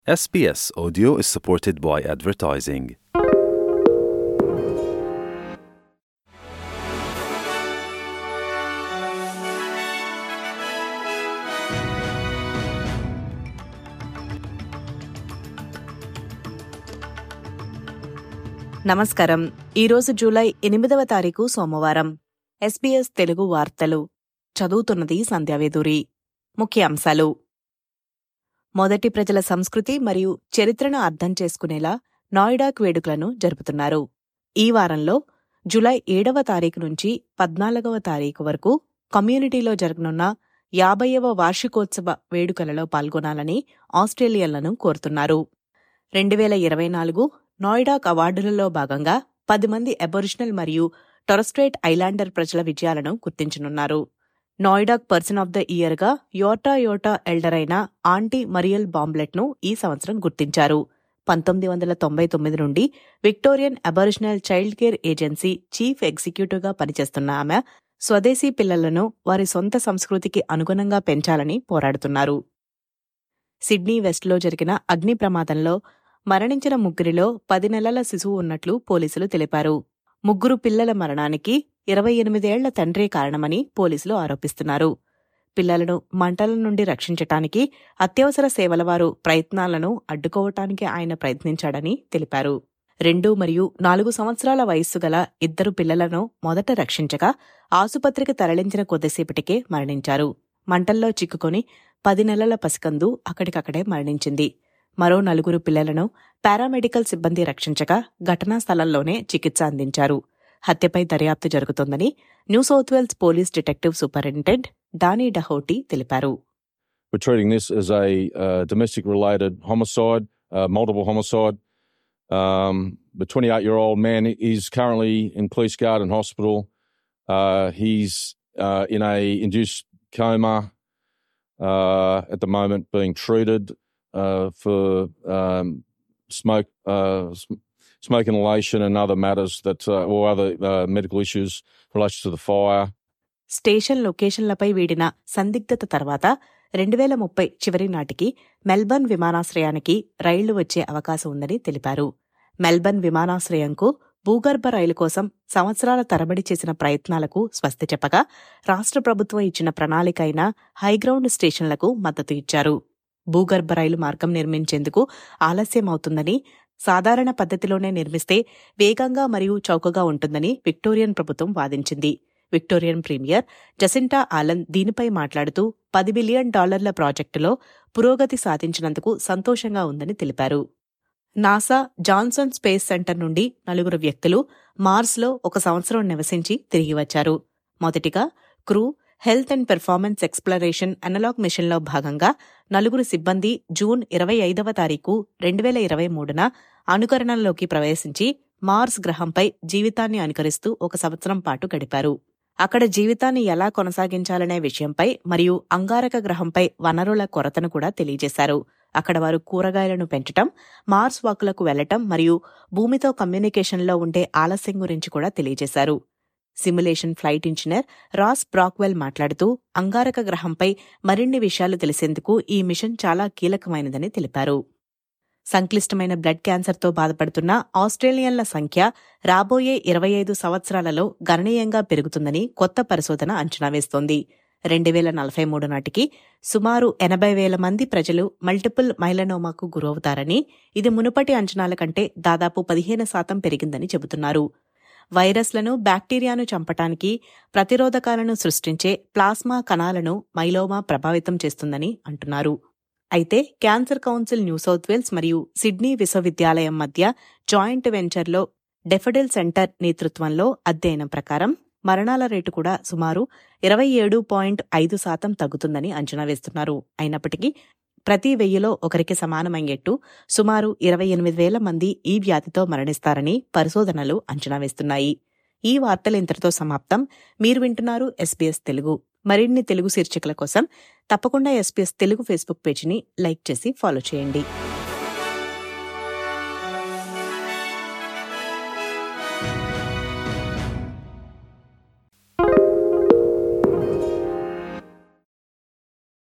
SBS Audio is supported by advertising. నమస్కారం ఈరోజు July ఎనిమిదవ తారీఖు సోమవారం ఎస్బీఎస్ తెలుగు వార్తలు చదువుతున్నది సంధ్యావేదూరి ముఖ్య అంశాలు మొదటి ప్రజల సంస్కృతి మరియు చరిత్రను అర్థం చేసుకునేలా నాయిడాక్ వేడుకలను జరుపుతున్నారు ఈ వారంలో జూలై ఏడవ తారీఖు నుంచి పద్నాలుగవ తారీఖు వరకు కమ్యూనిటీలో జరగనున్న యాభైవ వార్షికోత్సవ వేడుకలలో పాల్గొనాలని ఆస్ట్రేలియన్లను కోరుతున్నారు రెండు వేల ఇరవై నాలుగు నాయిడాక్ అవార్డులలో భాగంగా పది మంది అబొరిజినల్ మరియు టొరస్ట్రేట్ ఐలాండర్ ప్రజల విజయాలను గుర్తించనున్నారు నాయిడాక్ పర్సన్ ఆఫ్ ద ఇయర్గా యోటా యోటా ఎల్డర్ అయిన ఆంటీ మరియల్ బాంబ్లెట్ను ఈ సంవత్సరం గుర్తించారు పంతొమ్మిది వందల తొంభై తొమ్మిది నుండి Victorian Aboriginal child care agency chief ఎగ్జిక్యూటివ్గా పనిచేస్తున్న ఆమె స్వదేశీ పిల్లలను వారి సొంత సంస్కృతికి అనుగుణంగా పెంచాలని పోరాడుతున్నారు సిడ్నీ వెస్ట్లో జరిగిన అగ్ని ప్రమాదంలో మరణించిన ముగ్గురిలో పది నెలల శిశువు ఉన్నట్లు పోలీసులు తెలిపారు ముగ్గురు పిల్లల మరణానికి ఇరవై ఎనిమిదేళ్ల తండ్రే కారణమని పోలీసులు ఆరోపిస్తున్నారు పిల్లలను మంటల నుండి రక్షించటానికి అత్యవసర సేవల వారు ప్రయత్నాలను అడ్డుకోవటానికి ఆయన ప్రయత్నించాడని తెలిపారు రెండు మరియు నాలుగు సంవత్సరాల వయస్సు గల ఇద్దరు పిల్లలను మొదట రక్షించగా ఆసుపత్రికి తరలించిన కొద్దిసేపటికే మరణించారు మంటల్లో చిక్కుకొని పది నెలల పసికందు అక్కడికక్కడే మరణించింది మరో నలుగురు పిల్లలను పారామెడికల్ సిబ్బంది రక్షించగా ఘటనా స్థలంలోనే చికిత్స అందించారు హత్యపై దర్యాప్తు జరుగుతోందని New South Wales police detective superintendent Danny డహోటీ తెలిపారు We're treating this as a uh, domestic related homicide, uh, multiple homicide. Um, the 28 year old man is currently in Police Garden Hospital. Uh, he's uh, in a induced coma uh, at the moment, being treated uh, for um, smoke, uh, sm- smoke inhalation and other matters that, uh, or other uh, medical issues in relation to the fire. Station లొకేషన్లపై వీడిన సందిగ్ధత తర్వాత రెండు వేల ముప్పై చివరి నాటికి Melbourne విమానాశ్రయానికి రైళ్లు వచ్చే అవకాశం ఉందని తెలిపారు మెల్బర్న్ విమానాశ్రయంకు భూగర్భ రైలు కోసం సంవత్సరాల తరబడి చేసిన ప్రయత్నాలకు స్వస్తి చెప్పగా రాష్ట్ర ప్రభుత్వం ఇచ్చిన ప్రణాళిక అయిన హైగ్రౌండ్ స్టేషన్లకు మద్దతు ఇచ్చారు భూగర్భ రైలు మార్గం నిర్మించేందుకు ఆలస్యం అవుతుందని సాధారణ పద్ధతిలోనే నిర్మిస్తే వేగంగా మరియు చౌకగా ఉంటుందని విక్టోరియన్ ప్రభుత్వం వాదించింది విక్టోరియన్ ప్రీమియర్ జసింటా ఆలన్ దీనిపై మాట్లాడుతూ పది బిలియన్ డాలర్ల ప్రాజెక్టులో పురోగతి సాధించినందుకు సంతోషంగా ఉందని తెలిపారు నాసా జాన్సన్ స్పేస్ సెంటర్ నుండి నలుగురు వ్యక్తులు మార్స్లో ఒక సంవత్సరం నివసించి తిరిగి వచ్చారు మొదటిగా crew health and performance exploration analog మిషన్లో భాగంగా నలుగురు సిబ్బంది జూన్ ఇరవై ఐదవ తారీఖు రెండు వేల ఇరవై మూడున అనుకరణలోకి ప్రవేశించి మార్స్ గ్రహంపై జీవితాన్ని అనుకరిస్తూ ఒక సంవత్సరం పాటు గడిపారు అక్కడ జీవితాన్ని ఎలా కొనసాగించాలనే విషయంపై మరియు అంగారక గ్రహంపై వనరుల కొరతను కూడా తెలియజేశారు అక్కడ వారు కూరగాయలను పెంచటం మార్స్ వాకులకు వెళ్లటం మరియు భూమితో కమ్యూనికేషన్లో ఉండే ఆలస్యం గురించి కూడా తెలియజేశారు simulation flight engineer Ross Brockwell మాట్లాడుతూ అంగారక గ్రహంపై మరిన్ని విషయాలు తెలిసేందుకు ఈ మిషన్ చాలా కీలకమైనదని తెలిపారు సంక్లిష్టమైన బ్లడ్ క్యాన్సర్తో బాధపడుతున్న ఆస్ట్రేలియన్ల సంఖ్య రాబోయే ఇరవై ఐదు సంవత్సరాలలో గణనీయంగా పెరుగుతుందని కొత్త పరిశోధన అంచనా వేస్తోంది రెండు వేల నలభై మూడు నాటికి సుమారు ఎనభై వేల మంది ప్రజలు మల్టిపుల్ మైలనోమాకు గురవుతారని ఇది మునుపటి అంచనాల కంటే దాదాపు పదిహేను శాతం పెరిగిందని చెబుతున్నారు వైరస్లను బ్యాక్టీరియాను చంపటానికి ప్రతిరోధకాలను సృష్టించే ప్లాస్మా కణాలను మైలోమా ప్రభావితం చేస్తుందని అంటున్నారు అయితే cancer council New South Wales మరియు సిడ్నీ విశ్వవిద్యాలయం మధ్య జాయింట్ వెంచర్లో డెఫడిల్ సెంటర్ నేతృత్వంలో అధ్యయనం ప్రకారం మరణాల రేటు కూడా సుమారు ఇరవై ఏడు పాయింట్ ఐదు శాతం తగ్గుతుందని అంచనా వేస్తున్నారు అయినప్పటికీ ప్రతి వెయ్యిలో ఒకరికి సమానమయ్యేట్టు సుమారు ఇరవై ఎనిమిది వేల మంది ఈ వ్యాధితో మరణిస్తారని పరిశోధనలు అంచనా వేస్తున్నాయి ఈ వార్తలు ఇంతటితో సమాప్తం మీరు వింటున్నారు ఎస్బీఎస్ తెలుగు మరిన్ని తెలుగు శీర్షికల కోసం తప్పకుండా ఎస్బీఎస్ తెలుగు ఫేస్బుక్ పేజీని లైక్ చేసి ఫాలో చేయండి